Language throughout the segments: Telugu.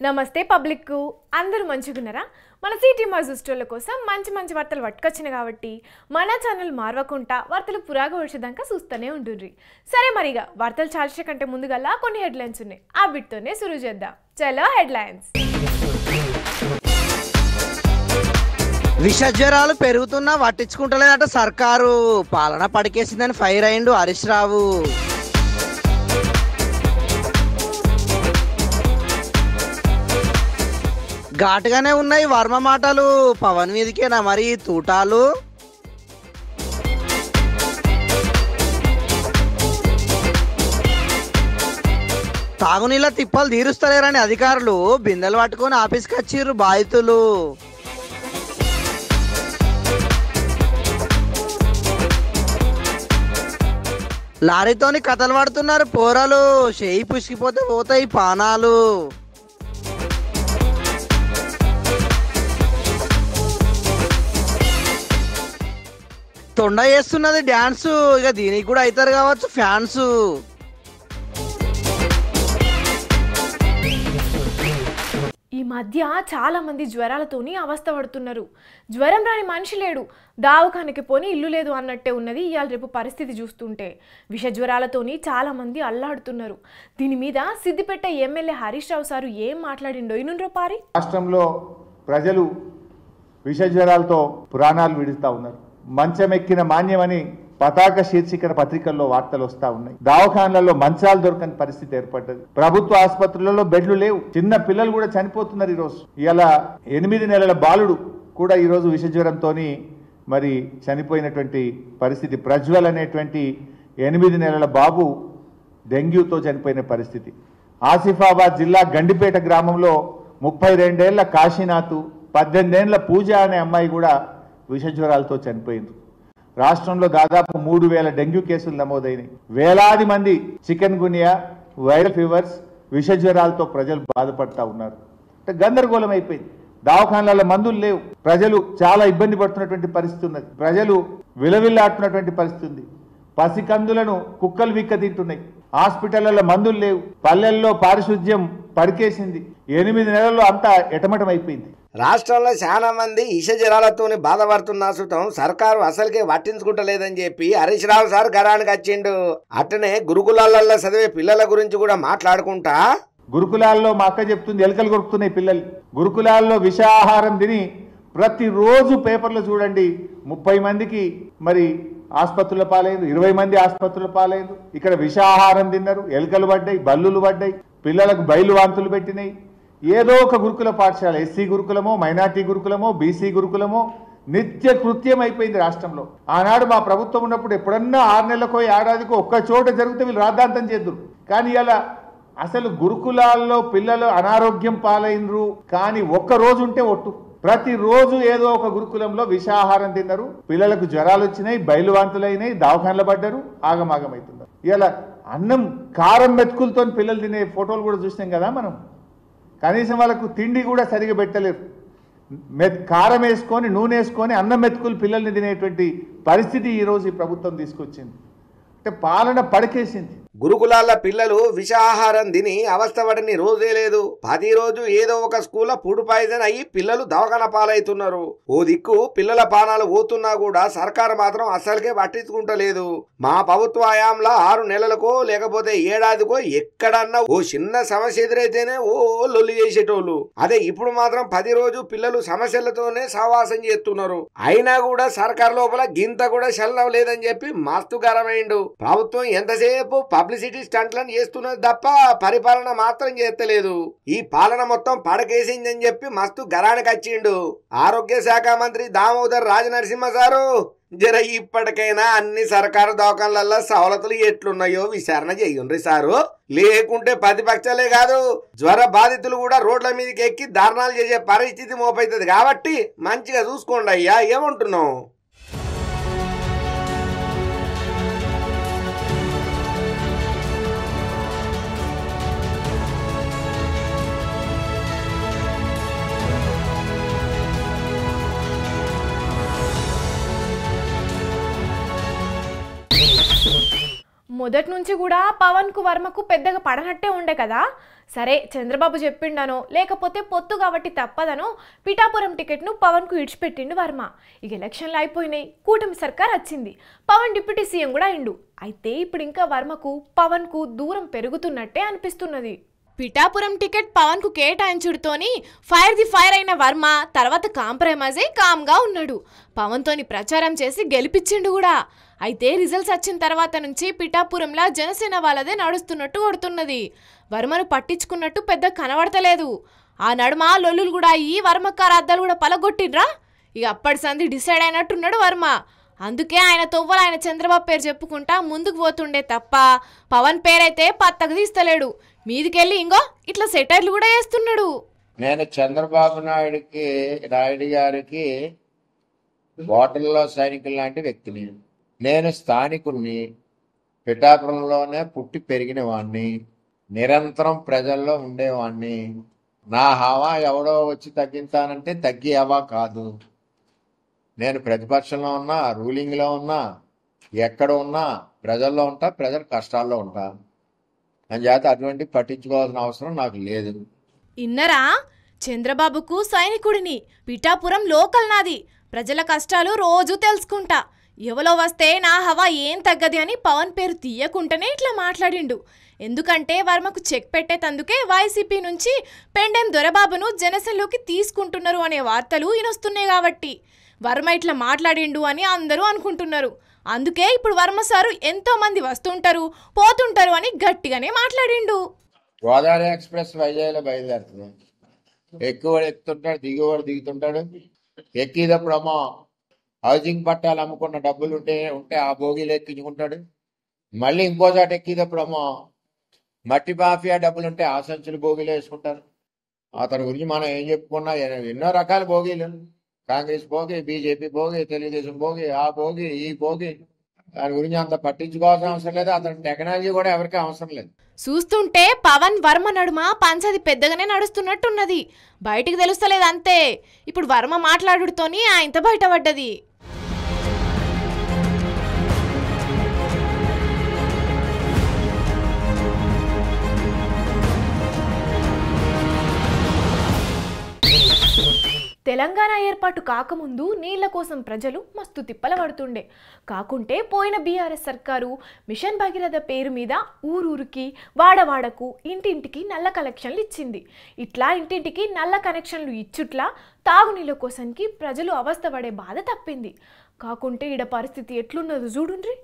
నమస్తే పబ్లిక్కు అందరూ మంచిగున్నారా మన సిటీ మజుస్టోళ్ళ కోసం మంచి మంచి వార్తలు పట్టుకొచ్చిన కాబట్టి మన ఛానల్ మారవకుండా వార్తలు పురాగా వచ్చేదాకా చూస్తూనే ఉంటుండ్రి సరే మరిగా వార్తలు చాల్చే కంటే ముందుగల్లా కొన్ని హెడ్లైన్స్ ఉన్నాయి ఆ బిట్తోనే సురు చేద్దాం చలో హెడ్లైన్స్ విష జ్వరాలు పెరుగుతున్నా పట్టించుకుంటలేదట సర్కారు పాలన పడికేసిందని ఫైర్ అయిండు హరీష్ రావు ఘాటుగానే ఉన్నాయి వర్మ మాటలు పవన్ మీదకేనా మరి తూటాలు తాగునీళ్ళ తిప్పలు తీరుస్తలేరని అధికారులు బిందెలు పట్టుకొని ఆఫీస్కి వచ్చిర్రు బాధితులు లారీతోని కథలు పడుతున్నారు పోరాలు చేయి పుసికిపోతే పోతాయి పానాలు తొండ చేస్తున్నది డ్యాన్స్ ఇక దీనికి కూడా అవుతారు కావచ్చు ఫ్యాన్స్ ఈ మధ్య చాలా మంది జ్వరాలతోని అవస్థ పడుతున్నారు జ్వరం రాని మనిషి లేడు దావఖానకి పోని ఇల్లు లేదు అన్నట్టే ఉన్నది ఇవాళ రేపు పరిస్థితి చూస్తుంటే విష జ్వరాలతోని చాలా మంది అల్లాడుతున్నారు దీని మీద సిద్దిపేట ఎమ్మెల్యే హరీష్ రావు సారు ఏం మాట్లాడిండో ఇనుండ్రో పారి రాష్ట్రంలో ప్రజలు విష జ్వరాలతో పురాణాలు విడుస్తూ ఉన్నారు మంచమెక్కిన మాన్యమని పతాక శీర్షికన పత్రికల్లో వార్తలు వస్తా ఉన్నాయి దవాఖానలలో మంచాలు దొరకని పరిస్థితి ఏర్పడ్డది ప్రభుత్వ ఆసుపత్రులలో బెడ్లు లేవు చిన్న పిల్లలు కూడా చనిపోతున్నారు ఈరోజు ఇలా ఎనిమిది నెలల బాలుడు కూడా ఈరోజు విష జ్వరంతో మరి చనిపోయినటువంటి పరిస్థితి ప్రజ్వల్ అనేటువంటి ఎనిమిది నెలల బాబు డెంగ్యూతో చనిపోయిన పరిస్థితి ఆసిఫాబాద్ జిల్లా గండిపేట గ్రామంలో ముప్పై రెండేళ్ల కాశీనాథ్ పద్దెనిమిదేళ్ల పూజ అనే అమ్మాయి కూడా విషజ్వరాలతో చనిపోయింది రాష్ట్రంలో దాదాపు మూడు వేల డెంగ్యూ కేసులు నమోదైనాయి వేలాది మంది చికెన్ గునియా వైరల్ ఫీవర్స్ విషజ్వరాలతో ప్రజలు బాధపడతా ఉన్నారు అంటే గందరగోళం అయిపోయింది దవాఖానాల మందులు లేవు ప్రజలు చాలా ఇబ్బంది పడుతున్నటువంటి పరిస్థితి ఉన్నది ప్రజలు విలవిల్లాడుతున్నటువంటి పరిస్థితి ఉంది పసికందులను కుక్కలు విక్క తింటున్నాయి హాస్పిటళ్లలో మందులు లేవు పల్లెల్లో పారిశుద్ధ్యం పరికేసింది ఎనిమిది నెలల్లో అంతా ఎటమటం అయిపోయింది రాష్ట్రంలో చాలా మంది ఇష జ్వరాలతోని బాధపడుతున్న సుతం సర్కారు అసలుకే పట్టించుకుంటలేదని చెప్పి హరీష్ రావు సార్ గరానికి వచ్చిండు అట్టనే గురుకులాలలో చదివే పిల్లల గురించి కూడా మాట్లాడుకుంటా గురుకులాల్లో మా అక్క చెప్తుంది ఎలకలు కొరుకుతున్నాయి పిల్లలు గురుకులాల్లో విషాహారం తిని ప్రతిరోజు పేపర్లో చూడండి ముప్పై మందికి మరి ఆసుపత్రుల పాలైంది ఇరవై మంది ఆసుపత్రుల పాలైంది ఇక్కడ విషాహారం తిన్నారు ఎలుకలు పడ్డాయి బల్లులు పడ్డాయి పిల్లలకు బయలు వాంతులు పెట్టినాయి ఏదో ఒక గురుకుల పాఠశాల ఎస్సీ గురుకులమో మైనార్టీ గురుకులమో బీసీ గురుకులమో నిత్య కృత్యం అయిపోయింది రాష్ట్రంలో ఆనాడు మా ప్రభుత్వం ఉన్నప్పుడు ఎప్పుడన్నా ఆరు నెలలకో ఏడాదికో ఒక్క చోట జరిగితే వీళ్ళు రాద్ధాంతం చేద్దరు కానీ ఇలా అసలు గురుకులాల్లో పిల్లలు అనారోగ్యం పాలైనరు కానీ ఒక్క రోజు ఉంటే ఒట్టు ప్రతిరోజు ఏదో ఒక గురుకులంలో విషాహారం తిన్నారు పిల్లలకు జ్వరాలు వచ్చినాయి బయలువాంతులైనాయి దవాఖానలు పడ్డారు ఆగమాగమవుతున్నారు ఇలా అన్నం కారం మెతుకులతో పిల్లలు తినే ఫోటోలు కూడా చూసినాం కదా మనం కనీసం వాళ్ళకు తిండి కూడా సరిగా పెట్టలేరు మెత్ కారం వేసుకొని నూనె వేసుకొని అన్నం మెతుకులు పిల్లల్ని తినేటువంటి పరిస్థితి ఈరోజు ఈ ప్రభుత్వం తీసుకొచ్చింది అంటే పాలన పడకేసింది గురుకులాల పిల్లలు విషాహారం తిని అవస్థపడని రోజే లేదు ప్రతిరోజు ఏదో ఒక స్కూల్లో ఫుడ్ పాయిజన్ అయ్యి పిల్లలు దవాఖాన పాలవుతున్నారు ఓ దిక్కు పిల్లల పానాలు పోతున్నా కూడా సర్కారు మాత్రం అస్సలకే పట్టించుకుంటలేదు మా ప్రభుత్వ హయాంలో ఆరు నెలలకో లేకపోతే ఏడాదికో ఎక్కడన్నా ఓ చిన్న సమస్య ఎదురైతేనే ఓ లొల్లి చేసేటోళ్ళు అదే ఇప్పుడు మాత్రం పది రోజు పిల్లలు సమస్యలతోనే సహవాసం చేస్తున్నారు అయినా కూడా సర్కార్ లోపల గింత కూడా చలనం లేదని చెప్పి మస్తు గరమైండు ప్రభుత్వం ఎంతసేపు పబ్లిసిటీ స్టంట్లను చేస్తున్నది తప్ప పరిపాలన మాత్రం చేస్తలేదు ఈ పాలన మొత్తం పడకేసిందని చెప్పి మస్తు గరానికి వచ్చిండు ఆరోగ్య శాఖ మంత్రి దామోదర్ రాజనరసింహ సారు జర ఇప్పటికైనా అన్ని సర్కారు దవాఖానలలో సవలతులు ఎట్లున్నాయో విచారణ చేయండి సారు లేకుంటే ప్రతిపక్షాలే కాదు జ్వర బాధితులు కూడా రోడ్ల మీదకి ఎక్కి ధర్నాలు చేసే పరిస్థితి మోపైతుంది కాబట్టి మంచిగా చూసుకోండి అయ్యా ఏమంటున్నావు మొదటి నుంచి కూడా పవన్కు వర్మకు పెద్దగా పడనట్టే ఉండే కదా సరే చంద్రబాబు చెప్పిండనో లేకపోతే పొత్తు కాబట్టి తప్పదనో పిఠాపురం టికెట్ను పవన్కు ఇడిచిపెట్టిండు వర్మ ఇక ఎలక్షన్లు అయిపోయినాయి కూటమి సర్కార్ వచ్చింది పవన్ డిప్యూటీ సీఎం కూడా అయిండు అయితే ఇప్పుడు ఇంకా వర్మకు పవన్కు దూరం పెరుగుతున్నట్టే అనిపిస్తున్నది పిఠాపురం టికెట్ పవన్ కు కేటాయించుడుతోని ఫైర్ ది ఫైర్ అయిన వర్మ తర్వాత కాంప్రమైజ్ అయి కామ్గా ఉన్నాడు పవన్ తోని ప్రచారం చేసి గెలిపించిండు కూడా అయితే రిజల్ట్స్ వచ్చిన తర్వాత నుంచి పిఠాపురంలో జనసేన వాళ్ళదే నడుస్తున్నట్టు కొడుతున్నది వర్మను పట్టించుకున్నట్టు పెద్ద కనబడతలేదు ఆ నడుమ లొల్లులు కూడా అయ్యి వర్మకార అద్దాలు కూడా పలగొట్టిండ్రా ఇక అప్పటి సంది డిసైడ్ అయినట్టున్నాడు వర్మ అందుకే ఆయన తొవ్వలు ఆయన చంద్రబాబు పేరు చెప్పుకుంటా ముందుకు పోతుండే తప్ప పవన్ పేరైతే పత్తకు తీస్తలేడు మీదికెళ్ళి ఇంగో ఇట్లా సెటైర్లు కూడా వేస్తున్నాడు నేను చంద్రబాబు నాయుడుకి నాయుడు గారికి ఓటర్లో సైనికులు లాంటి వ్యక్తిని నేను స్థానికుడిని పిఠాపురంలోనే పుట్టి పెరిగిన వాడిని నిరంతరం ప్రజల్లో ఉండేవాడిని నా హవా ఎవడో వచ్చి తగ్గించానంటే తగ్గి హవా కాదు నేను ప్రతిపక్షంలో ఉన్నా రూలింగ్లో ఉన్నా ఎక్కడ ఉన్నా ప్రజల్లో ఉంటా ప్రజల కష్టాల్లో ఉంటా అని చేత అటువంటి పట్టించుకోవాల్సిన అవసరం నాకు లేదు ఇన్నరా చంద్రబాబుకు సైనికుడిని పిఠాపురం లోకల్ నాది ప్రజల కష్టాలు రోజు తెలుసుకుంటా ఎవలో వస్తే నా హవా ఏం తగ్గది అని పవన్ పేరు తీయకుండానే ఇట్లా మాట్లాడిండు ఎందుకంటే వర్మకు చెక్ పెట్టేతందుకే వైసీపీ నుంచి పెండెం దొరబాబును జనసేనలోకి తీసుకుంటున్నారు అనే వార్తలు ఇనొస్తున్నాయి కాబట్టి వర్మ ఇట్లా మాట్లాడిండు అని అందరూ అనుకుంటున్నారు అందుకే ఇప్పుడు వర్మ సారు ఎంతో మంది వస్తుంటారు పోతుంటారు అని గట్టిగానే మాట్లాడిండు గోదావరి ఎక్స్ప్రెస్ వైజాగ్లో బయలుదేరుతుంది ఎక్కువడు ఎక్కుతుంటాడు దిగువాడు దిగుతుంటాడు ఎక్కేటప్పుడేమో హౌసింగ్ పట్టాలు అమ్ముకున్న డబ్బులు ఉంటే ఉంటే ఆ భోగిలు ఎక్కించుకుంటాడు మళ్ళీ ఇంకో చోట ఎక్కేటప్పుడేమో మట్టి మాఫియా డబ్బులు ఉంటే ఆ సంచులు భోగిలు వేసుకుంటారు అతని గురించి మనం ఏం చెప్పుకున్నా ఎన్నో- ఎన్నో రకాల భోగిలు కాంగ్రెస్ భోగి బీజేపీ భోగి తెలుగుదేశం భోగి ఆ భోగి ఈ భోగి దాని గురించి అంత పట్టించుకోవాల్సిన అవసరం లేదు అతని టెక్నాలజీ కూడా ఎవరికీ అవసరం లేదు చూస్తుంటే పవన్ వర్మ నడుమ పంచది పెద్దగానే నడుస్తున్నట్టున్నది బయటికి తెలుస్తలేదు అంతే ఇప్పుడు వర్మ మాట్లాడుతోని ఆయనతో బయటపడ్డది తెలంగాణ ఏర్పాటు కాకముందు నీళ్ల కోసం ప్రజలు మస్తు తిప్పల పడుతుండే కాకుంటే పోయిన బీఆర్ఎస్ సర్కారు మిషన్ భగీరథ పేరు మీద ఊరూరికి వాడవాడకు ఇంటింటికి నల్ల కనెక్షన్లు ఇచ్చింది ఇట్లా ఇంటింటికి నల్ల కనెక్షన్లు ఇచ్చుట్లా తాగునీళ్ళ కోసానికి ప్రజలు అవస్థపడే బాధ తప్పింది కాకుంటే ఈడ పరిస్థితి ఎట్లున్నదో చూడుండ్రి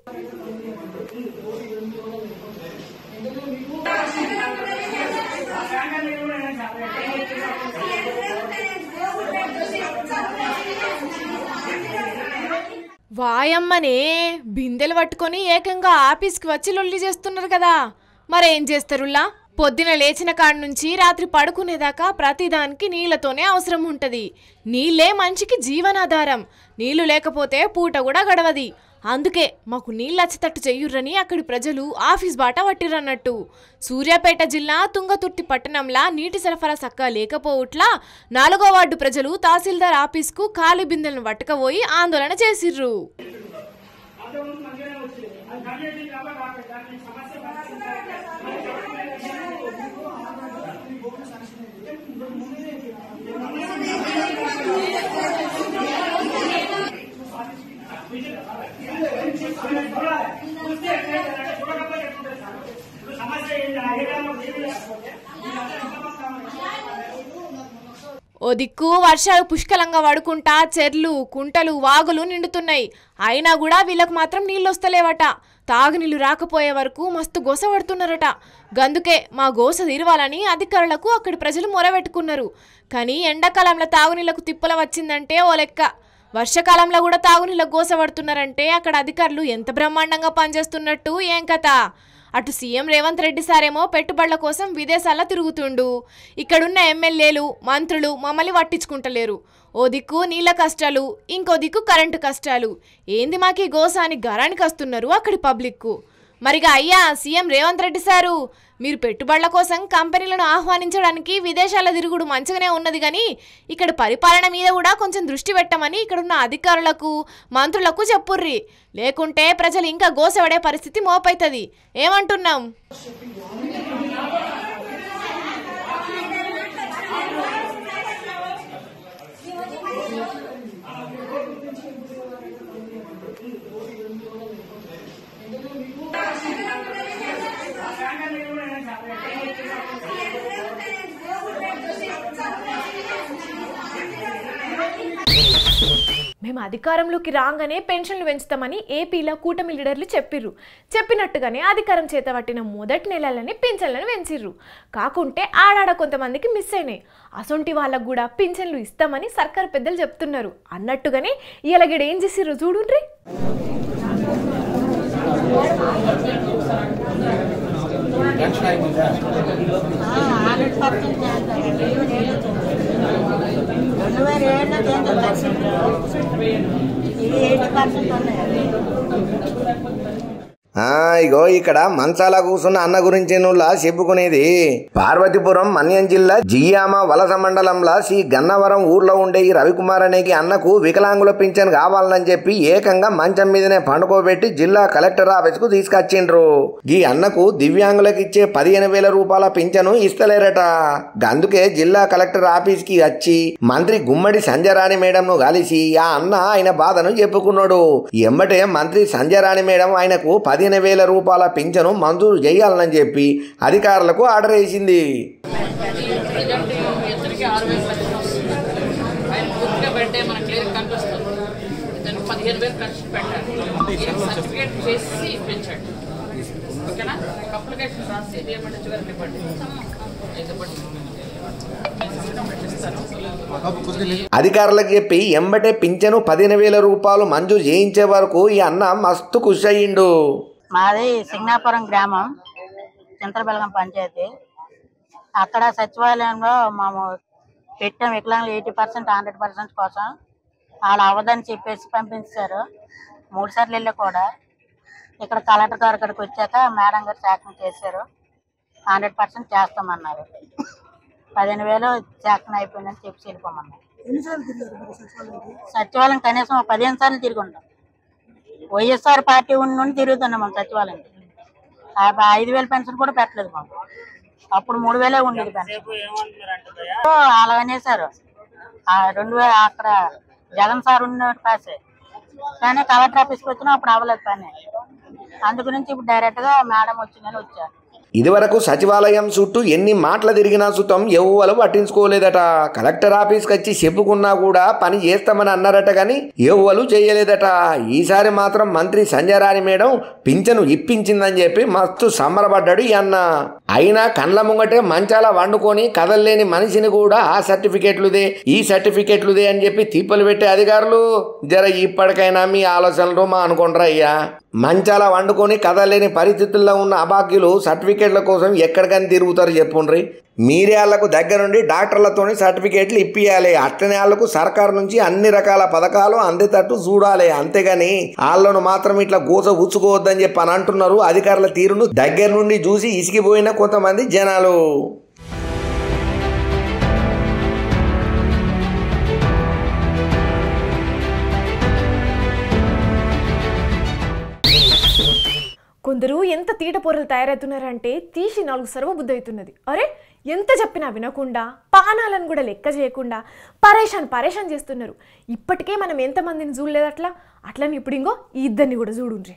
వాయమ్మనే బిందెలు పట్టుకొని ఏకంగా ఆఫీస్కి వచ్చి లొల్లి చేస్తున్నారు కదా మరేం చేస్తారులా పొద్దున లేచిన కాడ నుంచి రాత్రి పడుకునేదాకా ప్రతిదానికి నీళ్లతోనే అవసరం ఉంటది నీళ్ళే మనిషికి జీవనాధారం నీళ్లు లేకపోతే పూట కూడా గడవది అందుకే మాకు నీళ్ళు వచ్చేటట్టు చెయ్యుర్రని అక్కడి ప్రజలు ఆఫీస్ బాట పట్టిరన్నట్టు సూర్యాపేట జిల్లా తుంగతుర్తి పట్టణంలా నీటి సరఫరా సక్క లేకపోవట్లా నాలుగో వార్డు ప్రజలు తహసీల్దార్ ఆఫీస్కు ఖాళీ బిందెలను పట్టుకపోయి ఆందోళన చేసిర్రు ఓ దిక్కు వర్షాలు పుష్కలంగా పడుకుంటా చెర్లు కుంటలు వాగులు నిండుతున్నాయి అయినా కూడా వీళ్ళకు మాత్రం నీళ్ళు వస్తలేవట తాగునీళ్ళు రాకపోయే వరకు మస్తు గోస పడుతున్నారట గందుకే మా గోస తీరవాలని అధికారులకు అక్కడి ప్రజలు మొరబెట్టుకున్నారు కానీ ఎండాకాలంలో తాగునీళ్లకు తిప్పల వచ్చిందంటే ఓ లెక్క వర్షాకాలంలో కూడా తాగునీళ్ళ గోస పడుతున్నారంటే అక్కడ అధికారులు ఎంత బ్రహ్మాండంగా పనిచేస్తున్నట్టు ఏం కథ అటు సీఎం రేవంత్ రెడ్డి సారేమో పెట్టుబడుల కోసం విదేశాల్లో తిరుగుతుండు ఇక్కడున్న ఎమ్మెల్యేలు మంత్రులు మమ్మల్ని పట్టించుకుంటలేరు ఓ దిక్కు నీళ్ళ కష్టాలు ఇంకో దిక్కు కరెంటు కష్టాలు ఏంది మాకీ గోస అని గరానికి వస్తున్నారు అక్కడి పబ్లిక్కు మరిగా అయ్యా సీఎం రేవంత్ రెడ్డి సారు మీరు పెట్టుబడుల కోసం కంపెనీలను ఆహ్వానించడానికి విదేశాల తిరుగుడు మంచిగానే ఉన్నది కానీ ఇక్కడ పరిపాలన మీద కూడా కొంచెం దృష్టి పెట్టమని ఇక్కడున్న అధికారులకు మంత్రులకు చెప్పుర్రి లేకుంటే ప్రజలు ఇంకా గోసపడే పరిస్థితి మోపైతుంది ఏమంటున్నాం మేము అధికారంలోకి రాగానే పెన్షన్లు పెంచుతామని ఏపీలో కూటమి లీడర్లు చెప్పిర్రు చెప్పినట్టుగానే అధికారం చేతబట్టిన మొదటి నెలలని పింఛన్లను పెంచిర్రు కాకుంటే ఆడాడ కొంతమందికి మిస్ అయినాయి అసొంటి వాళ్ళకు కూడా పింఛన్లు ఇస్తామని సర్కారు పెద్దలు చెప్తున్నారు అన్నట్టుగానే ఇలాగడ ఏం చేసిర్రు చూడుండ్రి రెండు వేల ఏడులో కేంద్ర పర్సెంట్ ఇది ఎయిటీ పర్సెంట్ ఉన్నాయి ఆ ఇగో ఇక్కడ మంచాల కూసున్న అన్న గురించి నుల్లా చెప్పుకునేది పార్వతీపురం మన్యం జిల్లా జియామ వలస మండలంలో శ్రీ గన్నవరం ఊర్లో ఉండే ఈ రవికుమార్ అనేకి అన్నకు వికలాంగుల పింఛన్ కావాలని చెప్పి ఏకంగా మంచం మీదనే పండుకోబెట్టి జిల్లా కలెక్టర్ ఆఫీస్ కు తీసుకొచ్చిండ్రు ఈ అన్నకు దివ్యాంగులకు ఇచ్చే పదిహేను వేల రూపాయల పింఛను ఇస్తలేరట అందుకే జిల్లా కలెక్టర్ ఆఫీస్ కి వచ్చి మంత్రి గుమ్మడి సంజయరాణి మేడం ను కలిసి ఆ అన్న ఆయన బాధను చెప్పుకున్నాడు ఎమ్మటే మంత్రి సంజయరాణి మేడం ఆయనకు పదిహేను వేల రూపాయల పింఛను మంజూరు చేయాలని చెప్పి అధికారులకు ఆర్డర్ వేసింది ఇద్దరికి ఆరు వేలు ఖర్చు వస్తుంది ఆయన పూర్తిగా పెడితే మనకు క్లియర్ కనిపిస్తుంది ఇతను పదిహేను వేలు ఖర్చు పెట్టాలి సర్టిఫికేట్ చేసి ఇప్పించండి ఓకేనా అప్లికేషన్ రాసి ఏమంటే చివరికి ఇవ్వండి ఇది ఇవ్వండి. నేను సిస్టమ్ పెట్టిస్తాను అధికారులకు చెప్పి ఎంబటే పింఛను పదిహేను వేల రూపాయలు మంజూరు చేయించే వరకు ఈ అన్న మస్తు ఖుషి అయ్యిండు మాది సింగనాపురం గ్రామం చింతలబెలగం పంచాయతీ అక్కడ సచివాలయంలో మేము పెట్టాం వికలాంగులు ఎయిటీ పర్సెంట్ హండ్రెడ్ పర్సెంట్ కోసం వాళ్ళు అవ్వదని చెప్పేసి పంపించారు మూడు సార్లు వెళ్ళి కూడా ఇక్కడ కలెక్టర్ గారు ఇక్కడికి వచ్చాక మేడం గారు శాఖన చేశారు హండ్రెడ్ పర్సెంట్ చేస్తామన్నారు పదిహేను వేలు శాఖన అయిపోయిందని చెప్పి వెళ్ళిపోమన్నారు సచివాలయం కనీసం ఒక పదిహేను సార్లు తిరిగి ఉంటాం వైఎస్ఆర్ పార్టీ ఉన్న నుండి తిరుగుతున్నాం మనం సచివాలయం ఆ బ- ఐదు వేల పెన్షన్ కూడా పెట్టలేదు మాకు అప్పుడు మూడు వేలే ఉండేది పెన్షన్ ఓ, అలాగనేసారు ఆ రెండు వేల అక్కడ జగన్ సార్ ఉన్న పాసే కానీ కలెక్టర్ ఆఫీస్కి వచ్చినా అప్పుడు అవ్వలేదు పని అందు గురించి ఇప్పుడు డైరెక్ట్ గా మేడం వచ్చిందని వచ్చారు ఇదివరకు సచివాలయం చుట్టూ ఎన్ని మాటలు తిరిగినా సుతం ఎవ్వరు పట్టించుకోలేదట కలెక్టర్ ఆఫీస్కి వచ్చి చెప్పుకున్నా కూడా పని చేస్తామని అన్నారట కానీ ఎవ్వరు చేయలేదట ఈసారి మాత్రం మంత్రి సంజయరాణి మేడం పింఛను ఇప్పించిందని చెప్పి మస్తు సంబరపడ్డాడు ఈ అన్న అయినా కండ్ల ముంగటే మంచాల వండుకొని కదలలేని మనిషిని కూడా ఆ సర్టిఫికెట్లుదే ఈ సర్టిఫికెట్లుదే అని చెప్పి తిప్పలు పెట్టే అధికారులు జర ఇప్పటికైనా మీ ఆలోచనలు మా అనుకుంటారా అయ్యా మంచాల వండుకొని కదలేని పరిస్థితుల్లో ఉన్న అభాగ్యులు సర్టిఫికేట్ల కోసం ఎక్కడికని తిరుగుతారు చెప్పుండ్రి మీరే వాళ్ళకు దగ్గరుండి డాక్టర్లతోని సర్టిఫికేట్లు ఇప్పియాలి అట్లనే వాళ్ళకు సర్కారు నుంచి అన్ని రకాల పథకాలు అందేటట్టు చూడాలి అంతేగాని వాళ్ళను మాత్రం ఇట్లా గోస ఉచ్చుకోవద్దని చెప్పి అని అంటున్నారు అధికారుల తీరును దగ్గర నుండి చూసి ఇసిగిపోయిన కొంతమంది జనాలు కొందరు ఎంత తీట పొరలు తయారవుతున్నారంటే తీసి నాలుగు సర్వబుద్ధి అవుతున్నది అరే ఎంత చెప్పినా వినకుండా పానాలను కూడా లెక్క చేయకుండా పరేషాన్ పరేషాన్ చేస్తున్నారు ఇప్పటికే మనం ఎంతమందిని చూడలేదు అట్లా అట్లని ఇప్పుడు ఇంకో ఈ ఇద్దరిని కూడా చూడుండ్రి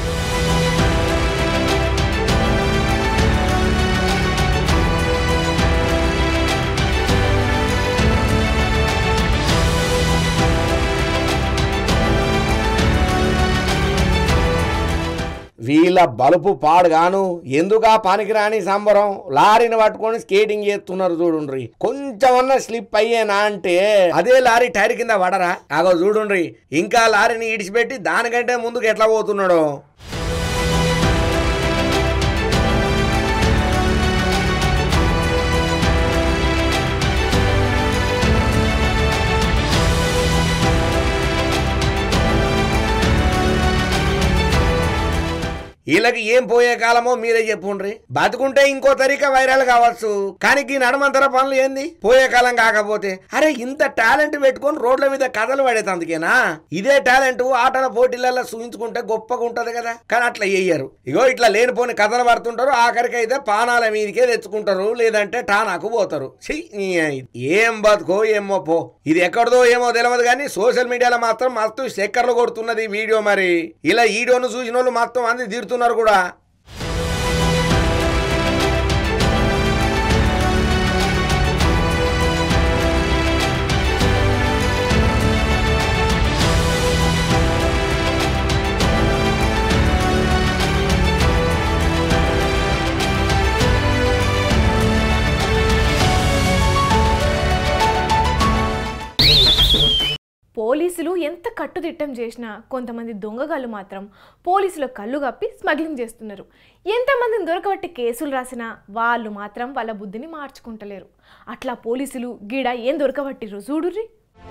వీళ్ళ బలుపు పాడుగాను ఎందుకా పనికిరాని సంబరం లారీని పట్టుకొని స్కేటింగ్ చేస్తున్నారు చూడుండ్రి కొంచెమన్నా స్లిప్ అయ్యేనా అంటే అదే లారీ టైర్ కింద పడరా అగో చూడుండ్రి ఇంకా లారీని ఇడిచిపెట్టి దానికంటే ముందుకు ఎట్లా పోతున్నాడు వీళ్ళకి ఏం పోయే కాలమో మీరే చెప్పుండ్రి బతుకుంటే ఇంకో తరీకా వైరల్ కావచ్చు కానీ ఈ నడమంతర పనులు ఏంది పోయే కాలం కాకపోతే అరే ఇంత టాలెంట్ పెట్టుకొని రోడ్ల మీద కథలు పడేతందుకేనా ఇదే టాలెంట్ ఆటల పోటీలలో చూయించుకుంటే గొప్పగా ఉంటది కదా కానీ అట్లా చెయ్యరు ఇగో ఇట్లా లేనిపోని కథలు పడుతుంటారు ఆఖరికి అయితే పానాల మీదకే తెచ్చుకుంటారు లేదంటే టానాకు పోతారు ఛీ, ఈ ఏం బతుకో ఏమో పో ఇది ఎక్కడదో ఏమో తెలియదు కానీ సోషల్ మీడియాలో మాత్రం మస్తు చక్కర్లు కొడుతున్నది ఈ వీడియో మరి ఇలా ఈ వీడియోను చూసిన వాళ్ళు మొత్తం మంది తీరుతున్నారు కూడా పోలీసులు ఎంత కట్టుదిట్టం చేసినా కొంతమంది దొంగగాళ్ళు మాత్రం పోలీసుల కళ్ళు కప్పి స్మగ్లింగ్ చేస్తున్నారు ఎంతమందిని దొరకబట్టి కేసులు రాసినా వాళ్ళు మాత్రం వాళ్ళ బుద్ధిని మార్చుకుంటలేరు అట్లా పోలీసులు గీడ ఏం దొరకబట్టిర్రు చూడుర్రి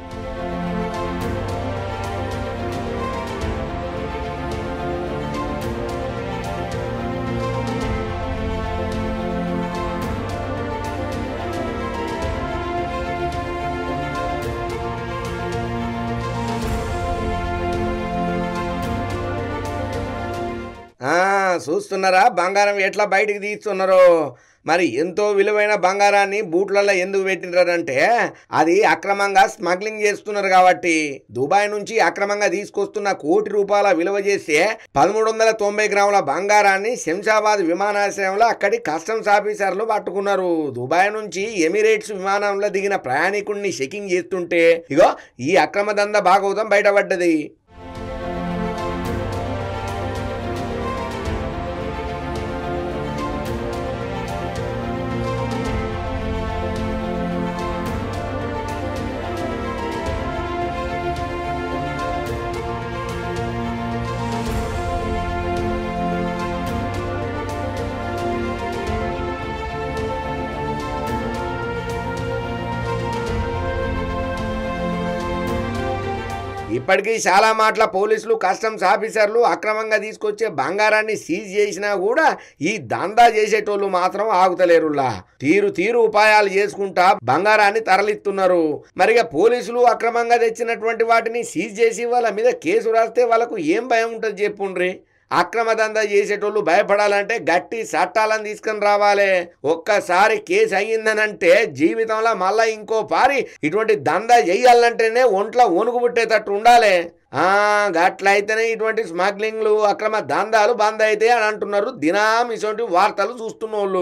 ఆ చూస్తున్నారా బంగారం ఎట్లా బయటికి తీస్తున్నారో మరి ఎంతో విలువైన బంగారాన్ని బూట్లలో ఎందుకు పెట్టినారంటే అది అక్రమంగా స్మగ్లింగ్ చేస్తున్నారు కాబట్టి దుబాయ్ నుంచి అక్రమంగా తీసుకొస్తున్న కోటి రూపాయల విలువ చేసే పదమూడు వందల తొంభై గ్రాముల బంగారాన్ని శంషాబాద్ విమానాశ్రయంలో అక్కడి కస్టమ్స్ ఆఫీసర్లు పట్టుకున్నారు దుబాయ్ నుంచి ఎమిరేట్స్ విమానంలో దిగిన ప్రయాణికుడిని చెకింగ్ చేస్తుంటే ఇగో ఈ అక్రమ దంద భాగవతం బయటపడ్డది ఇప్పటికీ చాలా మాటల పోలీసులు కస్టమ్స్ ఆఫీసర్లు అక్రమంగా తీసుకొచ్చే బంగారాన్ని సీజ్ చేసినా కూడా ఈ దందా చేసేటోళ్ళు మాత్రం ఆగుతలేరులా తీరు తీరు ఉపాయాలు చేసుకుంటా బంగారాన్ని తరలిస్తున్నారు మరిగా పోలీసులు అక్రమంగా తెచ్చినటువంటి వాటిని సీజ్ చేసి వాళ్ళ మీద కేసు రాస్తే వాళ్ళకు ఏం భయం ఉంటుంది చెప్పుండ్రి అక్రమ దందా చేసేటోళ్ళు భయపడాలంటే గట్టి చట్టాలను తీసుకొని రావాలి ఒక్కసారి కేసు అయ్యిందనంటే జీవితంలో మళ్ళా ఇంకో పారి ఇటువంటి దందా చేయాలంటేనే ఒంట్లో వణుకు పుట్టేటట్టు ఉండాలి ఆ గట్లయితేనే ఇటువంటి స్మగ్లింగ్లు అక్రమ దందాలు బంద్ అయితే అని అంటున్నారు దినాం ఇటువంటి వార్తలు చూస్తున్నోళ్ళు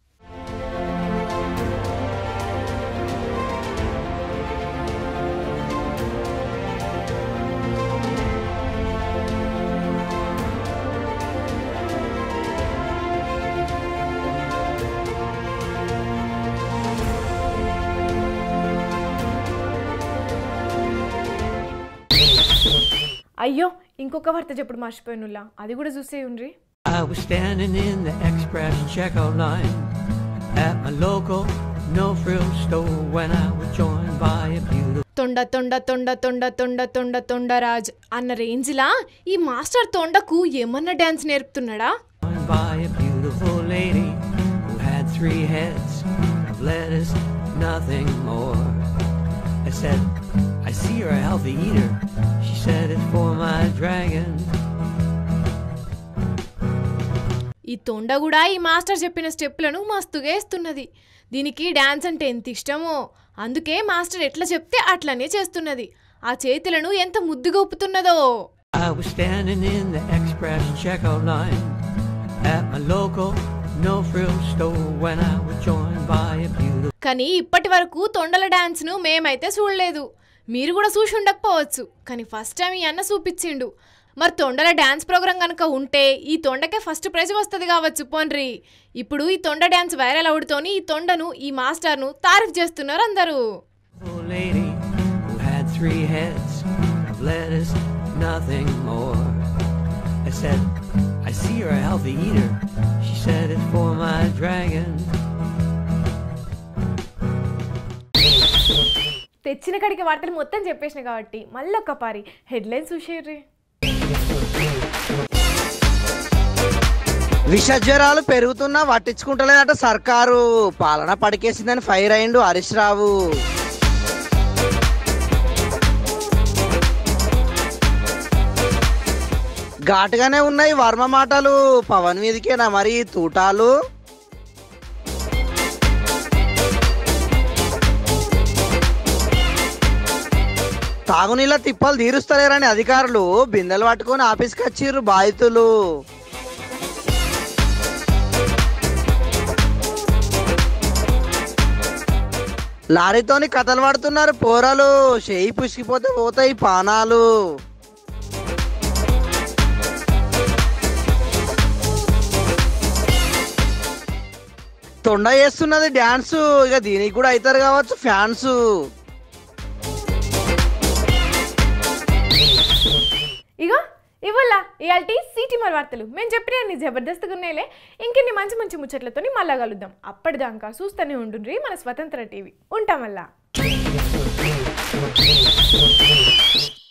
అయ్యో ఇంకొక వార్త చెప్పుడు మర్చిపోయినులా అది కూడా చూసే ఉండ్రి I was standing in the express checkout line at my local no frill store when I was joined by a beautiful తొండ తొండ తొండ తొండ తొండ తొండ తొండరాజ్ అన్న రేంజ్లా ఈ మాస్టర్ తొండకు ఏమన్నా డాన్స్ నేర్పుతున్నాడా joined by a beautiful lady who had three heads of lettuce, nothing more. I said, I see you're a healthy eater. She said, It's for my dragon. ఈ తొండ కూడా ఈ మాస్టర్ చెప్పిన స్టెప్లను మస్తుగా వేస్తున్నది దీనికి డాన్స్ అంటే ఎంత ఇష్టమో అందుకే మాస్టర్ ఎట్లా చెప్తే అట్లనే చేస్తున్నది ఆ చేతులను ఎంత ముద్దుగా ఒప్పుతున్నదో I was standing in the express checkout line at my local no frill store when I was joined by a beautiful కానీ ఇప్పటి వరకు తొండల డాన్స్ను మేమైతే చూడలేదు మీరు కూడా చూసి ఉండకపోవచ్చు కానీ ఫస్ట్ టైం ఈ అన్న చూపించిండు మరి తొండల డాన్స్ ప్రోగ్రాం కనుక ఉంటే ఈ తొండకే ఫస్ట్ ప్రైజ్ వస్తుంది కావచ్చు పోన్రి ఇప్పుడు ఈ తొండ డాన్స్ వైరల్ అవుడుతోని ఈ తొండను ఈ మాస్టర్ను తారీఫ్ చేస్తున్నారు అందరూ lady who had three heads of lettuce, nothing more. I said, I see you're a healthy eater. She said, It's for my dragon. తెచ్చిన కడికి వార్తలు మొత్తం చెప్పేసిన కాబట్టి మళ్ళీ ఒక పారి హెడ్లైన్స్ చూసేర్రి విష జ్వరాలు పెరుగుతున్నా పట్టించుకుంటలేదట సర్కారు పాలన పడికేసిందని ఫైర్ అయిండు హరీష్ రావు ఘాటుగానే ఉన్నాయి వర్మ మాటలు పవన్ మీదకేనా మరి తూటాలు తాగునీళ్ళ తిప్పలు తీరుస్తలేరని అధికారులు బిందెలు పట్టుకొని ఆఫీస్కి వచ్చిర్రు బాధితులు లారీతోని కథలు పడుతున్నారు పోరలు చేయి పుసికిపోతే పోతాయి పానాలు తొండ చేస్తున్నది డ్యాన్స్ ఇక దీనికి కూడా అవుతారు కావచ్చు ఫ్యాన్స్ ఇగో ఇవల్ల ఇవాల్టి సిటీ మరి వార్తలు మేము చెప్పిన అన్ని జబర్దస్త్గా ఉన్నాయిలే ఇంకెన్ని మంచి మంచి ముచ్చట్లతోని మళ్ళా కలుద్దాం అప్పటిదాకా చూస్తూనే ఉండుండ్రి మన స్వతంత్ర టీవీ ఉంటాం మళ్ళా